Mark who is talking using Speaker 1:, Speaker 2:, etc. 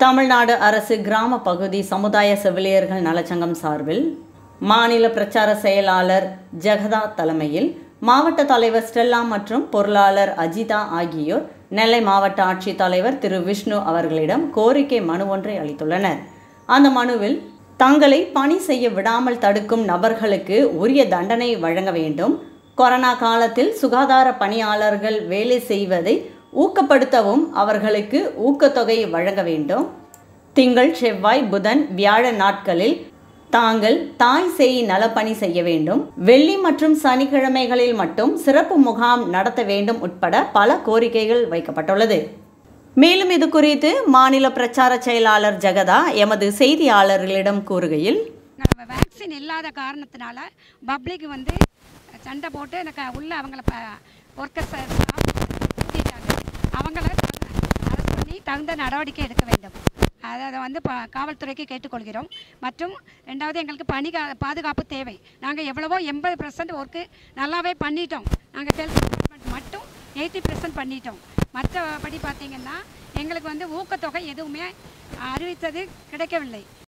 Speaker 1: தமிழ்நாடு அரசு கிராம பகுதி சமுதாய செவிலியர்கள் நலச்சங்கம் சார்பில் மாநில பிரச்சார செயலாளர் ஜெகதா தலைமையில் மாவட்ட தலைவர் ஸ்டெல்லா மற்றும் பொருளாளர் அஜிதா ஆகியோர் நெல்லை மாவட்ட ஆட்சித்தலைவர் திரு விஷ்ணு அவர்களிடம் கோரிக்கை மனு ஒன்றை அளித்துள்ளனர் அந்த மனுவில் தங்களை பணி செய்ய விடாமல் தடுக்கும் நபர்களுக்கு உரிய தண்டனை வழங்க வேண்டும் கொரோனா காலத்தில் சுகாதார பணியாளர்கள் வேலை செய்வதை ஊக்கப்படுத்தவும் அவர்களுக்கு ஊக்கத்தொகை வழங்க வேண்டும் திங்கள் செவ்வாய் புதன் வியாழ நாட்களில் தாங்கள் தாய் சேய் நலப்பணி செய்ய வேண்டும் வெள்ளி மற்றும் சனிக்கிழமைகளில் மட்டும் சிறப்பு முகாம் நடத்த வேண்டும் உட்பட பல கோரிக்கைகள் வைக்கப்பட்டுள்ளது மேலும் இது குறித்து மாநில பிரச்சார செயலாளர் ஜெகதா எமது செய்தியாளர்களிடம் கூறுகையில்
Speaker 2: நம்ம வேக்சின் இல்லாத காரணத்தினால பப்ளிக் வந்து சண்டை போட்டு எனக்கு உள்ள அவங்கள ஒர்க்கர்ஸ் கூட்டிட்டாங்க அவங்கள அரெஸ்ட் பண்ணி தகுந்த நடவடிக்கை எடுக்க வேண்டும் அதை அதை வந்து பா காவல்துறைக்கு கேட்டுக்கொள்கிறோம் மற்றும் ரெண்டாவது எங்களுக்கு பணி கா- பாதுகாப்பு தேவை நாங்கள் எவ்வளவோ எண்பது பர்சன்ட் ஒர்க்கு நல்லாவே பண்ணிட்டோம் நாங்கள் ஹெல்த் டிபார்ட்மெண்ட் மட்டும் எயிட்டி பர்சன்ட் பண்ணிட்டோம் மற்றபடி பார்த்தீங்கன்னா எங்களுக்கு வந்து ஊக்கத்தொகை எதுவுமே அறிவித்தது கிடைக்கவில்லை